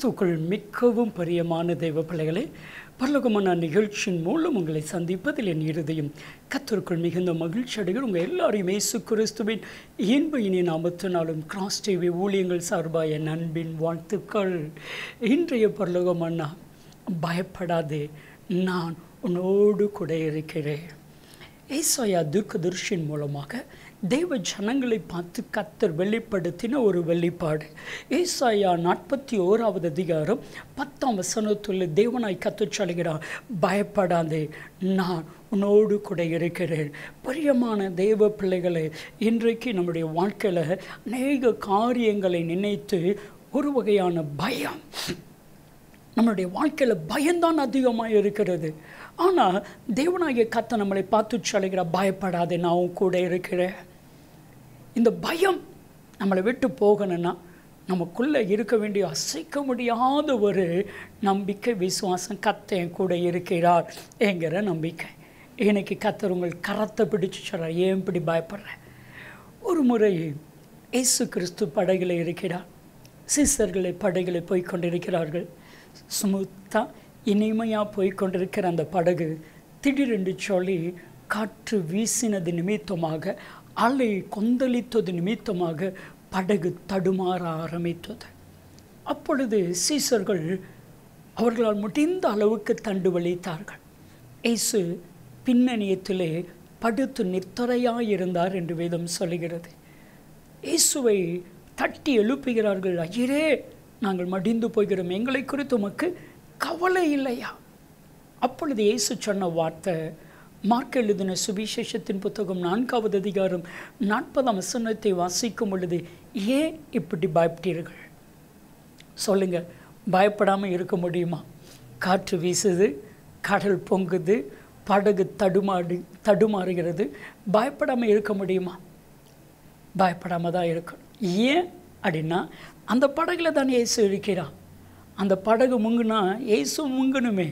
கிறிஸ்துக்குள் மிகவும் பிரியமான தெய்வ பிள்ளைகளே பரலோகமான நிகழ்ச்சியின் மூலம் உங்களை சந்திப்பதில் என் இருதயம் கத்தருக்குள் மிகுந்த மகிழ்ச்சி அடைகள் உங்கள் எல்லாரையும் இயேசு கிறிஸ்துவின் இன்ப இனி நாமத்தினாலும் கிராஸ் டிவி ஊழியங்கள் சார்பாக என் அன்பின் வாழ்த்துக்கள் இன்றைய பரலோகமன்னா பயப்படாதே நான் உன்னோடு கூட இருக்கிறேன் ஏசாயா தீர்க்கதரிசியின் மூலமாக தெய்வ ஜனங்களை பார்த்து கத்தர் வெளிப்படுத்தின ஒரு வெளிப்பாடு ஏசாயா நாற்பத்தி ஓராவது அதிகாரம் பத்தாம் வசனத்துள்ள தேவனாய் கத்துச் சொல்கிறார் பயப்படாதே நான் உன்னோடு கூட இருக்கிறேன் பிரியமான தெய்வ பிள்ளைகளை இன்றைக்கு நம்முடைய வாழ்க்கையில் அநேக காரியங்களை நினைத்து ஒரு வகையான பயம் நம்மளுடைய வாழ்க்கையில் பயம்தான் அதிகமாக இருக்கிறது ஆனால் தேவனாகிய கத்தை நம்மளை பார்த்து சொல்லுகிற பயப்படாதே நான் உன் கூட இருக்கிறேன் இந்த பயம் நம்மளை விட்டு போகணும்னா நமக்குள்ளே இருக்க வேண்டிய அசைக்க முடியாத ஒரு நம்பிக்கை விசுவாசம் கத்தை என் கூட இருக்கிறார் என்கிற நம்பிக்கை இன்னைக்கு கத்தர் உங்கள் கரத்தை பிடிச்சு சொல்கிறார் ஏன் இப்படி பயப்படுறேன் ஒரு முறை இயேசு கிறிஸ்து படகில் இருக்கிறார் சிஸ்டர்களை படகில் போய் கொண்டிருக்கிறார்கள் ஸ்மூத்தாக இனிமையாக போய் கொண்டிருக்கிற அந்த படகு திடீரென்று சொல்லி காற்று வீசினது நிமித்தமாக அலை கொந்தளித்தது நிமித்தமாக படகு தடுமாற ஆரம்பித்தது அப்பொழுது சீசர்கள் அவர்களால் முடிந்த அளவுக்கு தண்டு வலித்தார்கள் இயேசு பின்னணியத்திலே படுத்து நித்தரையாக இருந்தார் என்று வேதம் சொல்லுகிறது இயேசுவை தட்டி எழுப்புகிறார்கள் ஐயரே நாங்கள் மடிந்து போகிறோம் எங்களை குறித்து உமக்கு கவலை இல்லையா அப்பொழுது இயேசு சொன்ன வார்த்தை மார்க் எழுதின சுவிசேஷத்தின் புத்தகம் நான்காவது அதிகாரம் நாற்பதாம் வசனத்தை வாசிக்கும் பொழுது ஏன் இப்படி பயப்பட்டீர்கள் சொல்லுங்க பயப்படாமல் இருக்க முடியுமா காற்று வீசுது கடல் பொங்குது படகு தடுமாடு தடுமாறுகிறது பயப்படாமல் இருக்க முடியுமா பயப்படாமல் தான் இருக்கணும் ஏன் அப்படின்னா அந்த படகுல தான் இயேசு இருக்கிறான் அந்த படகு முங்குனா இயேசு முங்கணுமே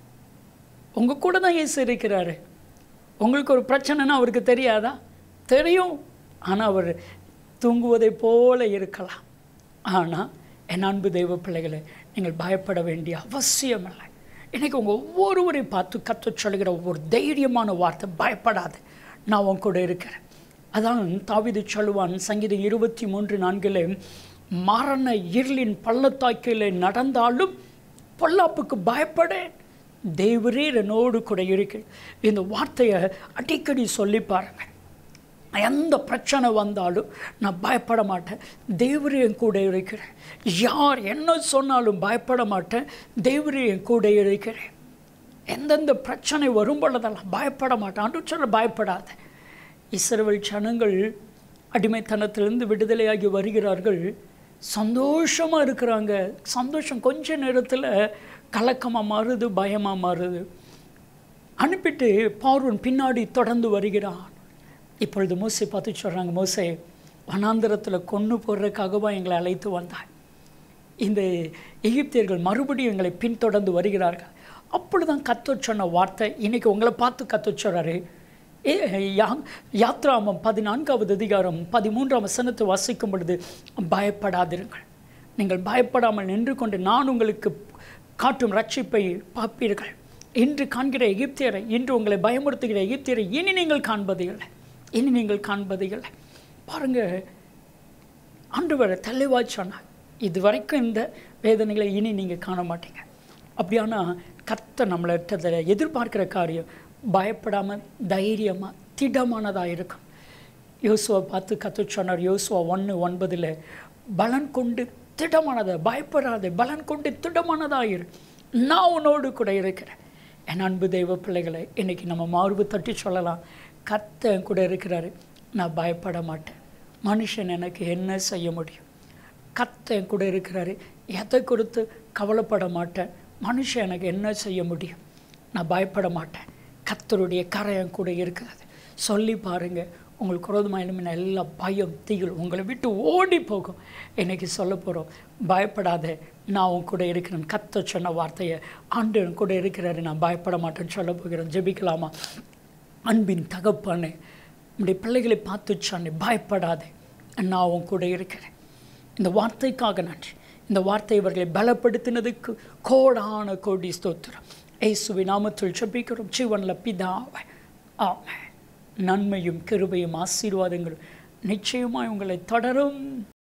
உங்கள் கூட தான் இயேசு இருக்கிறாரு உங்களுக்கு ஒரு பிரச்சனைனா அவருக்கு தெரியாதா தெரியும் ஆனால் அவர் தூங்குவதை போல இருக்கலாம் ஆனால் என் அன்பு தெய்வ பிள்ளைகளை நீங்கள் பயப்பட வேண்டிய அவசியம் இல்லை இன்றைக்கி உங்கள் ஒவ்வொருவரையும் பார்த்து கற்று சொல்லுகிற ஒவ்வொரு தைரியமான வார்த்தை பயப்படாது நான் உன் கூட இருக்கிறேன் அதான் தாவிது சொல்லுவான் சங்கீதம் இருபத்தி மூன்று நான்கில் மரண இருளின் பள்ளத்தாக்கில் நடந்தாலும் பொல்லாப்புக்கு பயப்படேன் தேவரீர் என்னோடு கூட இருக்கு இந்த வார்த்தையை அடிக்கடி சொல்லி பாருங்கள் எந்த பிரச்சனை வந்தாலும் நான் பயப்பட மாட்டேன் தேவரே என் கூட இருக்கிறேன் யார் என்ன சொன்னாலும் பயப்பட மாட்டேன் தேவரே என் கூட இருக்கிறேன் எந்தெந்த பிரச்சனை வரும் பொழுதெல்லாம் பயப்பட மாட்டேன் அன்று சொல்ல பயப்படாத இஸ்ரவேல் ஜனங்கள் அடிமைத்தனத்திலிருந்து விடுதலையாகி வருகிறார்கள் சந்தோஷமாக இருக்கிறாங்க சந்தோஷம் கொஞ்ச நேரத்தில் கலக்கமாக மாறுது பயமாக மாறுது அனுப்பிட்டு பார்வன் பின்னாடி தொடர்ந்து வருகிறான் இப்பொழுது மோசை பார்த்து சொல்கிறாங்க மோசை வனாந்திரத்தில் கொண்டு போடுறதுக்காகவா எங்களை அழைத்து வந்தாய் இந்த எகிப்தியர்கள் மறுபடியும் எங்களை பின்தொடர்ந்து வருகிறார்கள் அப்பொழுது தான் கத்து சொன்ன வார்த்தை இன்றைக்கி உங்களை பார்த்து கத்து சொல்கிறாரு ஏ யா யாத்ராமம் பதினான்காவது அதிகாரம் பதிமூன்றாம் வசனத்தை வாசிக்கும் பொழுது பயப்படாதிருங்கள் நீங்கள் பயப்படாமல் நின்று கொண்டு நான் உங்களுக்கு காட்டும் ரட்சிப்பை பார்ப்பீர்கள் இன்று காண்கிற எகிப்தியரை இன்று உங்களை பயமுறுத்துகிற எகிப்தியரை இனி நீங்கள் காண்பது இல்லை இனி நீங்கள் காண்பது இல்லை பாருங்கள் ஆண்டவரை தெளிவாக சொன்னார் இது வரைக்கும் இந்த வேதனைகளை இனி நீங்கள் காண மாட்டீங்க அப்படியானா கத்த நம்மள்கிட்ட எதிர்பார்க்கிற காரியம் பயப்படாமல் தைரியமாக திடமானதாக இருக்கும் யோசுவை பார்த்து கற்று சொன்னார் யோசுவா ஒன்று ஒன்பதில் பலன் கொண்டு திடமானதை பயப்படாத பலன் கொண்டு திடமானதாக இரு நான் உன்னோடு கூட இருக்கிறேன் என் அன்பு தெய்வ பிள்ளைகளை இன்றைக்கி நம்ம மார்பு தட்டி சொல்லலாம் கத்த கூட இருக்கிறாரு நான் பயப்பட மாட்டேன் மனுஷன் எனக்கு என்ன செய்ய முடியும் கத்த கூட இருக்கிறாரு எதை கொடுத்து கவலைப்பட மாட்டேன் மனுஷன் எனக்கு என்ன செய்ய முடியும் நான் பயப்பட மாட்டேன் கத்தருடைய கரை என் கூட இருக்கிறது சொல்லி பாருங்கள் உங்களுக்கு குரோதமாக எழுமின எல்லா பயம் தீகள் உங்களை விட்டு ஓடி போகும் இன்றைக்கி சொல்ல போகிறோம் பயப்படாத நான் உன் கூட இருக்கிறேன் கத்த சொன்ன வார்த்தையை ஆண்டு என் கூட இருக்கிறாரு நான் பயப்பட மாட்டேன்னு சொல்ல போகிறேன் ஜெபிக்கலாமா அன்பின் தகப்பானே நம்முடைய பிள்ளைகளை பார்த்து சொன்னேன் பயப்படாதே நான் உன் கூட இருக்கிறேன் இந்த வார்த்தைக்காக நன்றி இந்த வார்த்தை இவர்களை பலப்படுத்தினதுக்கு கோடான கோடி ஸ்தோத்திரம் இயேசுவின் நாமத்தில் ஜெபிக்கிறோம் ஜீவன்ல பிதாவை ஆமென் நன்மையும் கிருபையும் ஆசீர்வாதங்களும் நிச்சயமாய் உங்களை தொடரும்